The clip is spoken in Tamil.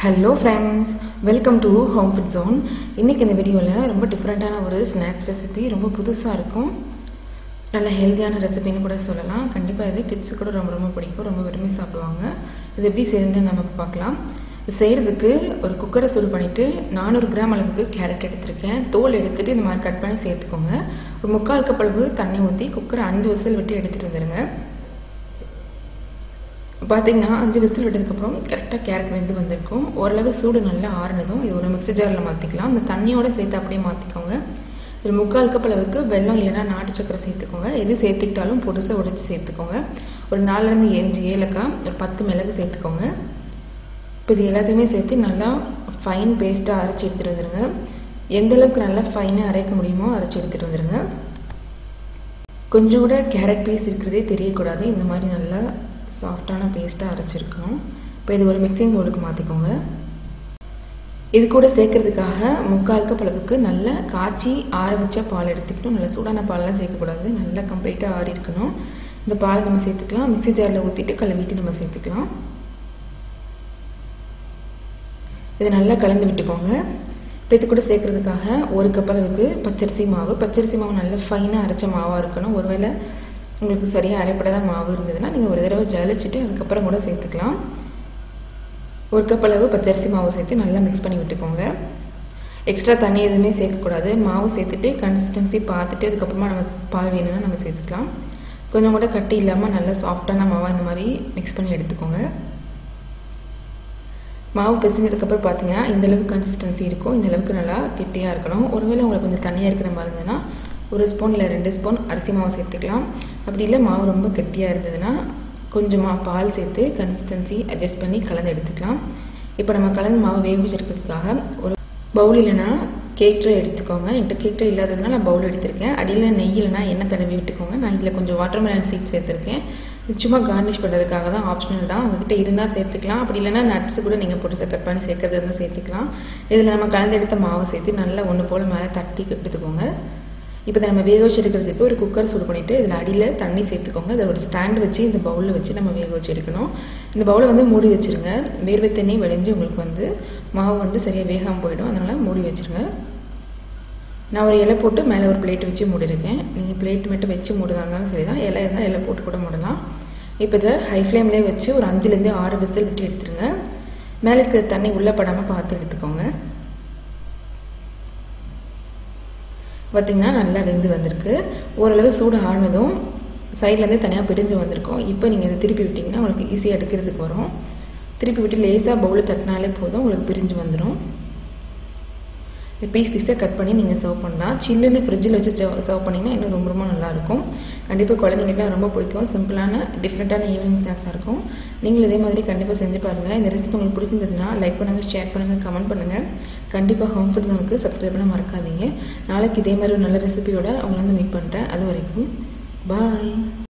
hello friends welcome to home food zone இன்றைக்கி இந்த வீடியோவில் ரொம்ப டிஃப்ரெண்ட்டான ஒரு ஸ்நாக்ஸ் ரெசிபி ரொம்ப புதுசாக இருக்கும் நல்ல ஹெல்த்தியான ரெசிபின்னு கூட சொல்லலாம் கண்டிப்பாக இது கிட்ஸு கூட ரொம்ப ரொம்ப பிடிக்கும் ரொம்ப விரும்பி சாப்பிடுவாங்க இது எப்படி செய்யணுன்னு நம்ம இப்போ பார்க்கலாம் இது செய்கிறதுக்கு ஒரு குக்கரை சூடு பண்ணிவிட்டு நானூறு கிராம் அளவுக்கு கேரட் எடுத்திருக்கேன் தோல் எடுத்துகிட்டு இந்த மாதிரி கட் பண்ணி சேர்த்துக்கோங்க ஒரு முக்கால் கப் அளவு தண்ணி ஊற்றி குக்கரை அஞ்சு விசில் விட்டு எடுத்துகிட்டு வந்துடுங்க பார்த்தீங்கன்னா அஞ்சு விசில் விட்டதுக்கப்புறம் கரெக்டாக கேரட் வெந்து வந்திருக்கும் ஓரளவு சூடு நல்லா ஆறுனதும் இது ஒரு மிக்ஸி ஜாரில் மாற்றிக்கலாம் அந்த தண்ணியோடு சேர்த்து அப்படியே மாற்றிக்கோங்க இதில் முக்கால் கப் அளவுக்கு வெல்லம் இல்லைனா நாட்டு சக்கரை சேர்த்துக்கோங்க எது சேர்த்துக்கிட்டாலும் பொடுசை உடைச்சி சேர்த்துக்கோங்க ஒரு நாலுலேருந்து அஞ்சு ஏலக்காய் ஒரு பத்து மிளகு சேர்த்துக்கோங்க இப்போ இது எல்லாத்தையுமே சேர்த்து நல்லா ஃபைன் பேஸ்ட்டாக அரைச்சி எடுத்துகிட்டு வந்துடுங்க எந்த அளவுக்கு நல்லா ஃபைனாக அரைக்க முடியுமோ அரைச்சி எடுத்துகிட்டு வந்துடுங்க கொஞ்சம் கூட கேரட் பீஸ் இருக்கிறதே தெரியக்கூடாது இந்த மாதிரி நல்லா சாஃப்டான பேஸ்ட்டாக அரைச்சிருக்கணும் இப்போ இது ஒரு மிக்சிங் பவுலுக்கு மாற்றிக்கோங்க இது கூட சேர்க்கறதுக்காக முக்கால் கப் அளவுக்கு நல்லா காய்ச்சி ஆற வச்ச பால் எடுத்துக்கணும் நல்லா சூடான பால்லாம் சேர்க்கக்கூடாது நல்லா கம்ப்ளீட்டாக ஆறி இருக்கணும் இந்த பாலை நம்ம சேர்த்துக்கலாம் மிக்சி ஜாரில் ஊற்றிட்டு கழுவிட்டு நம்ம சேர்த்துக்கலாம் இதை நல்லா கலந்து விட்டுக்கோங்க இப்போ இது கூட சேர்க்கறதுக்காக ஒரு கப் அளவுக்கு பச்சரிசி மாவு பச்சரிசி மாவு நல்லா ஃபைனாக அரைச்ச மாவாக இருக்கணும் ஒருவேளை உங்களுக்கு சரியாக அரைப்படாத மாவு இருந்ததுன்னா நீங்கள் ஒரு தடவை ஜலிச்சுட்டு அதுக்கப்புறம் கூட சேர்த்துக்கலாம் ஒரு கப் அளவு பச்சரிசி மாவு சேர்த்து நல்லா மிக்ஸ் பண்ணி விட்டுக்கோங்க எக்ஸ்ட்ரா தண்ணி எதுவுமே சேர்க்கக்கூடாது மாவு சேர்த்துட்டு கன்சிஸ்டன்சி பார்த்துட்டு அதுக்கப்புறமா நம்ம பால் வேணும்னா நம்ம சேர்த்துக்கலாம் கொஞ்சம் கூட கட்டி இல்லாமல் நல்லா சாஃப்டான மாவாக இந்த மாதிரி மிக்ஸ் பண்ணி எடுத்துக்கோங்க மாவு பிசைஞ்சதுக்கப்புறம் பார்த்தீங்கன்னா இந்தளவுக்கு கன்சிஸ்டன்சி இருக்கும் இந்தளவுக்கு நல்லா கெட்டியாக இருக்கணும் ஒருவேளை உங்களுக்கு கொஞ்சம் தண்ணியாக இருக்கிற மாதிரி இருந்ததுன்னா ஒரு ஸ்பூன் இல்லை ரெண்டு ஸ்பூன் அரிசி மாவு சேர்த்துக்கலாம் அப்படி இல்லை மாவு ரொம்ப கெட்டியாக இருந்ததுன்னா கொஞ்சமாக பால் சேர்த்து கன்சிஸ்டன்சி அட்ஜஸ்ட் பண்ணி கலந்து எடுத்துக்கலாம் இப்போ நம்ம கலந்து மாவு வேக வச்சுருக்கிறதுக்காக ஒரு பவுல் இல்லைனா கேக் ட்ரை எடுத்துக்கோங்க என்கிட்ட கேக் ட்ரை இல்லாததுனால நான் பவுல் எடுத்திருக்கேன் அடியில் நெய் இல்லைனா எண்ணெய் தடவி விட்டுக்கோங்க நான் இதில் கொஞ்சம் வாட்டர் மெலன் சீட் சேர்த்துருக்கேன் இது சும்மா கார்னிஷ் பண்ணுறதுக்காக தான் ஆப்ஷனல் தான் உங்ககிட்ட இருந்தால் சேர்த்துக்கலாம் அப்படி இல்லைனா நட்ஸ் கூட நீங்கள் போட்டு கட் பண்ணி சேர்க்கறது இருந்தால் சேர்த்துக்கலாம் இதில் நம்ம கலந்து எடுத்த மாவை சேர்த்து நல்லா ஒன்று போல் மேலே தட்டி எடுத்துக்கோங்க இப்போ இதை நம்ம வேக வச்சு எடுக்கிறதுக்கு ஒரு குக்கர் சூடு பண்ணிவிட்டு இதில் அடியில் தண்ணி சேர்த்துக்கோங்க அதை ஒரு ஸ்டாண்டு வச்சு இந்த பவுலில் வச்சு நம்ம வேக வச்சு எடுக்கணும் இந்த பவுலை வந்து மூடி வச்சுருங்க வேர்வை தண்ணி விளைஞ்சு உங்களுக்கு வந்து மாவு வந்து சரியாக வேகாமல் போயிடும் அதனால் மூடி வச்சுருங்க நான் ஒரு இலை போட்டு மேலே ஒரு பிளேட் வச்சு மூடிருக்கேன் நீங்கள் பிளேட் மட்டும் வச்சு மூடுதா இருந்தாலும் சரி தான் இலை இருந்தால் இலை போட்டு கூட மூடலாம் இப்போ இதை ஹை ஃப்ளேம்லேயே வச்சு ஒரு அஞ்சுலேருந்து ஆறு விசில் விட்டு எடுத்துருங்க மேலே இருக்கிற தண்ணி உள்ளே படாமல் பார்த்து எடுத்துக்கோங்க பார்த்திங்கன்னா நல்லா வெந்து வந்திருக்கு ஓரளவு சூடு ஆறுனதும் சைட்லேருந்து தனியாக பிரிஞ்சு வந்திருக்கும் இப்போ நீங்கள் இதை திருப்பி விட்டிங்கன்னா உங்களுக்கு ஈஸியாக எடுக்கிறதுக்கு வரும் திருப்பி விட்டு லேசாக பவுலில் தட்டினாலே போதும் உங்களுக்கு பிரிஞ்சு வந்துடும் இந்த பீஸ் பீஸாக கட் பண்ணி நீங்கள் சர்வ் பண்ணலாம் சில்லுன்னு ஃப்ரிட்ஜில் வச்சு சர்வ் பண்ணிங்கன்னா இன்னும் ரொம்ப ரொம்ப நல்லாயிருக்கும் கண்டிப்பாக குழந்தைங்களுக்குலாம் ரொம்ப பிடிக்கும் சிம்பிளான டிஃப்ரெண்ட்டான ஈவினிங் ஸ்நாக்ஸாக இருக்கும் நீங்களும் இதே மாதிரி கண்டிப்பாக செஞ்சு பாருங்கள் இந்த ரெசிபி உங்களுக்கு பிடிச்சிருந்ததுன்னா லைக் பண்ணுங்கள் ஷேர் பண்ணுங்கள் கமெண்ட் பண்ணுங்கள் கண்டிப்பாக ஹோம் ஃபுட் ஜோனுக்கு சப்ஸ்கிரைப் பண்ண மறக்காதீங்க நாளைக்கு இதே மாதிரி ஒரு நல்ல ரெசிபியோட அவங்கள வந்து மீட் பண்ணுறேன் அது வரைக்கும் பாய்